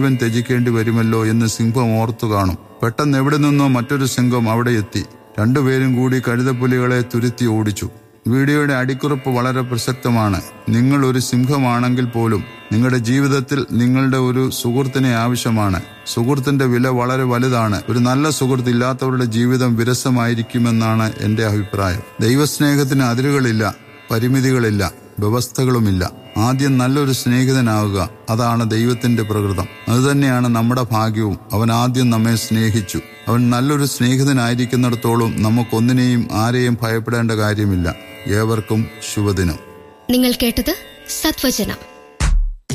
ജീവൻ ത്യജിക്കേണ്ടി വരുമല്ലോ എന്ന് സിംഹം ഓർത്തു കാണും പെട്ടെന്ന് എവിടെ നിന്നോ മറ്റൊരു സിംഹം അവിടെ എത്തി രണ്ടുപേരും കൂടി കഴുതപ്പുലികളെ തുരുത്തി ഓടിച്ചു വീഡിയോയുടെ അടിക്കുറിപ്പ് വളരെ പ്രസക്തമാണ് നിങ്ങൾ ഒരു സിംഹമാണെങ്കിൽ പോലും നിങ്ങളുടെ ജീവിതത്തിൽ നിങ്ങളുടെ ഒരു സുഹൃത്തിനെ ആവശ്യമാണ് സുഹൃത്തിന്റെ വില വളരെ വലുതാണ് ഒരു നല്ല സുഹൃത്ത് ഇല്ലാത്തവരുടെ ജീവിതം വിരസമായിരിക്കുമെന്നാണ് എന്റെ അഭിപ്രായം ദൈവസ്നേഹത്തിന് അതിരുകളില്ല പരിമിതികളില്ല വ്യവസ്ഥകളുമില്ല ആദ്യം നല്ലൊരു സ്നേഹിതനാവുക അതാണ് ദൈവത്തിന്റെ പ്രകൃതം അതുതന്നെയാണ് നമ്മുടെ ഭാഗ്യവും അവൻ ആദ്യം നമ്മെ സ്നേഹിച്ചു അവൻ നല്ലൊരു സ്നേഹിതനായിരിക്കുന്നിടത്തോളം നമുക്കൊന്നിനെയും ആരെയും ഭയപ്പെടേണ്ട കാര്യമില്ല ഏവർക്കും ശുഭദിനം നിങ്ങൾ കേട്ടത് സത്വചനം